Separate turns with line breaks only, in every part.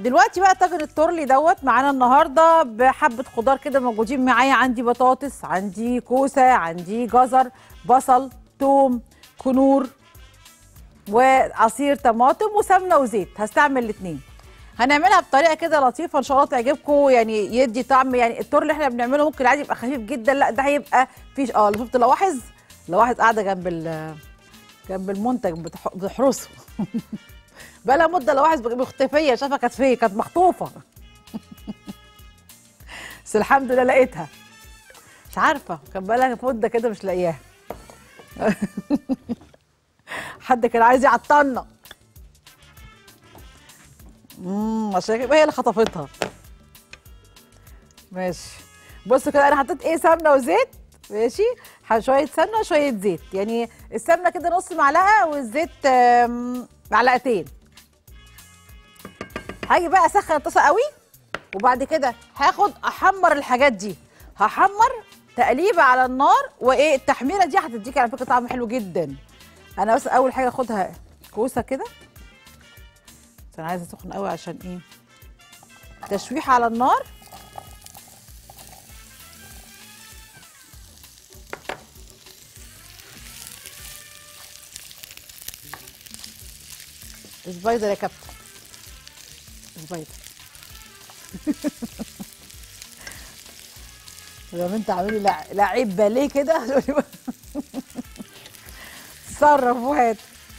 دلوقتي بقى طاجن التورلي دوت معانا النهارده بحبه خضار كده موجودين معايا عندي بطاطس عندي كوسه عندي جزر بصل توم كنور وعصير طماطم وسمنه وزيت هستعمل الاثنين هنعملها بطريقه كده لطيفه ان شاء الله تعجبكم يعني يدي طعم يعني التور اللي احنا بنعمله ممكن عادي يبقى خفيف جدا لا ده هيبقى فيش اه شفت لواحظ لواحظ قاعده جنب ال جنب المنتج بتح- بتحرسه بقى لها مده لواحظ مختفيه شايفه كانت فين كانت مخطوفه بس الحمد لله لقيتها مش عارفه كان بقى لها مده كده مش لاقياها حد كان عايز يعطلنا امم عشان كده هي اللي خطفتها ماشي بصوا كده انا حطيت ايه سمنه وزيت ماشي ح- شويه سمنه وشويه زيت يعني السمنه كده نص معلقه والزيت آم، معلقتين هاجي بقى اسخن الطاسه قوي وبعد كده هاخد احمر الحاجات دي هحمر تقليبه على النار وايه التحميره دي هتديك على فكره طعم حلو جدا انا بس اول حاجه اخدها كوسه كده بس انا عايزه سخن قوي عشان ايه تشويح على النار سبايدر يا كابتن سبايدر لما انت عامل لي لع- لعيب باليه كده تصرف وهات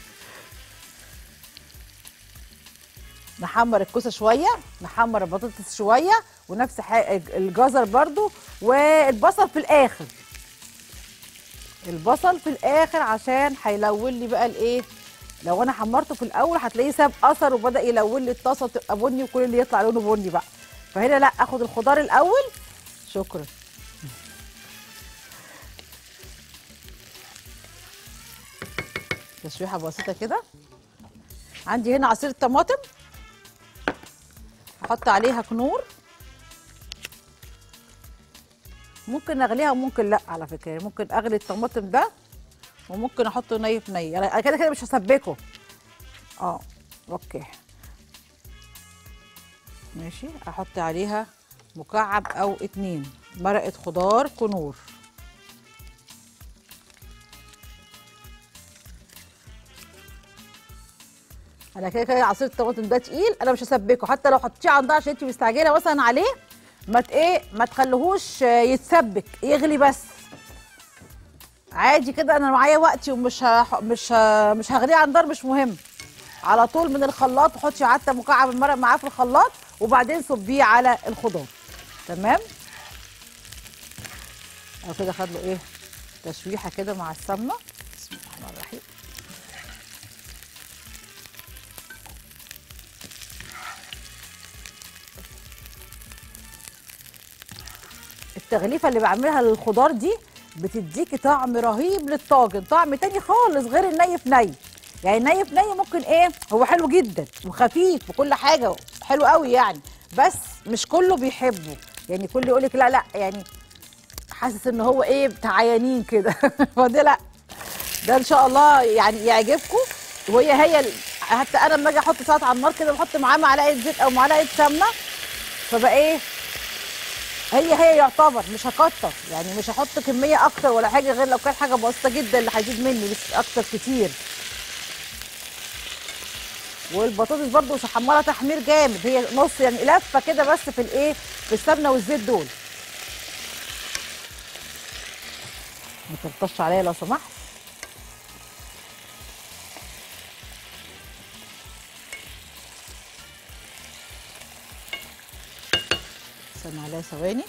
نحمر الكوسه شويه نحمر البطاطس شويه ونفس حاجه الجزر برضو والبصل في الاخر البصل في الاخر عشان هيلون لي بقى الايه لو انا حمرته في الاول هتلاقيه ساب اثر وبدا يلون لي الطاسه تبقى بني وكل اللي يطلع لونه بني بقى فهنا لا اخد الخضار الاول شكرا تشويحه بسيطه كده عندي هنا عصير الطماطم احط عليها كنور ممكن اغليها وممكن لا على فكره ممكن اغلي الطماطم ده وممكن احطه ني في ني انا كده كده مش هسبكه اه اوكي ماشي احط عليها مكعب او اتنين مرقه خضار كنور انا كده كده عصير الطماطم ده تقيل انا مش هسبكه حتى لو حطيتيه على النار عشان انت مستعجله مثلا عليه ما ت- ايه ما تخليهوش آه، يتسبك يغلي بس عادي كده انا معايا وقتي ومش ه... مش ه... مش هغليه على النار مش مهم على طول من الخلاط وحطي حتى مكعب المرق معاه في الخلاط وبعدين صبيه على الخضار تمام او كده خد له ايه تشويحه كده مع السمنه بسم الله الرحمن الرحيم التغليفه اللي بعملها للخضار دي بتديكي طعم رهيب للطاجن طعم تاني خالص غير الني في ني يعني الني في ني ممكن ايه هو حلو جدا وخفيف وكل حاجه حلو قوي يعني بس مش كله بيحبه يعني كل يقول لك لا لا يعني حاسس ان هو ايه بتاع عيانين كده فده لا ده ان شاء الله يعني يعجبكم وهي هي ال- حتى انا لما اجي احط سلطه على النار كده بحط معاه معلقه زيت او معلقه سمنه فبقى ايه هي هي يعتبر مش هكتر يعني مش هحط كميه اكتر ولا حاجه غير لو كانت حاجه بسيطه جدا اللي هيزيد مني مش اكتر كتير والبطاطس برضو مش هحمرها تحمير جامد هي نص يعني لفه كده بس في الايه في السمنه والزيت دول ما تلطش عليا لو سمحت استنى عليها ثواني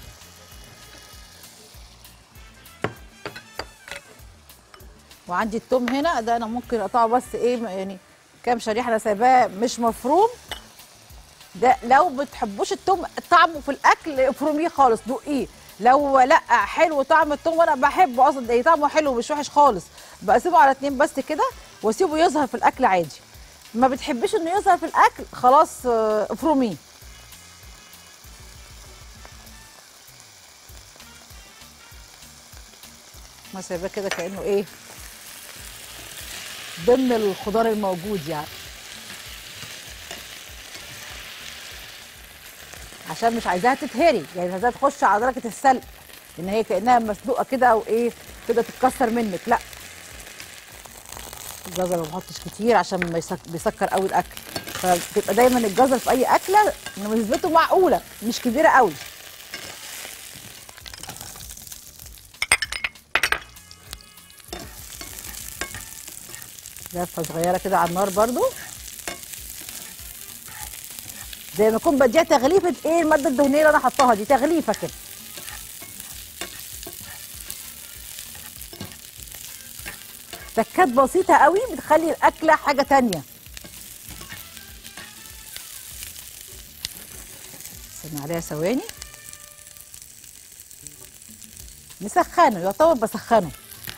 وعندي التوم هنا ده انا ممكن اقطعه بس ايه يعني كام شريحه انا سايباه مش مفروم ده لو بتحبوش التوم طعمه في الاكل افرميه خالص دقيه لو لا حلو طعم التوم وانا بحبه اصلا ده طعمه حلو مش وحش خالص بقسمه على اتنين بس كده واسيبه يظهر في الاكل عادي ما بتحبش انه يظهر في الاكل خلاص آه، افرميه ما سايباه كده كانه ايه ضمن الخضار الموجود يعني عشان مش عايزاها تتهري يعني مش عايزاها تخش على درجه السلق ان هي كانها مسلوقه كده او ايه كده تتكسر منك لا الجزر ما بحطش كتير عشان ما يسك... بيسكر قوي الاكل فبتبقى دايما الجزر في اي اكله نسبته معقوله مش كبيره قوي لفه صغيره كده على النار برضو زي ما اكون بديها تغليفه ايه الماده الدهنيه اللي انا حطاها دي تغليفه كده تكات بسيطه قوي بتخلي الاكله حاجه تانية استنى عليها ثواني نسخنه يعتبر بسخنه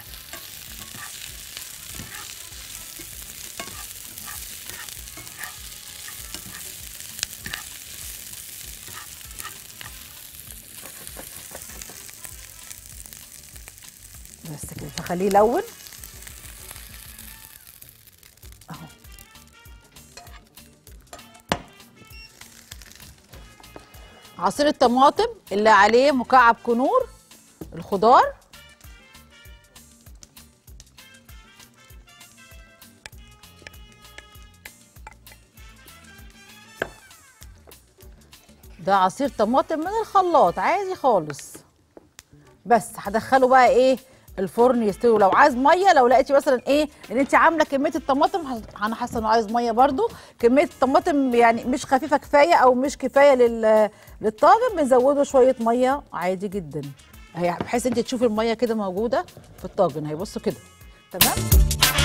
بس كده فخليه يلون اهو عصير الطماطم اللي عليه مكعب كنور الخضار ده عصير طماطم من الخلاط عادي خالص بس هدخله بقى ايه الفرن يستوي لو عايز ميه لو لقيتي مثلا ايه ان انت عامله كميه الطماطم ه- انا حاسه انه عايز ميه برده كميه الطماطم يعني مش خفيفه كفايه او مش كفايه لل للطاجن بنزوده شويه ميه عادي جدا اهي بحيث انت تشوفي الميه كده موجوده في الطاجن هي بصوا كده تمام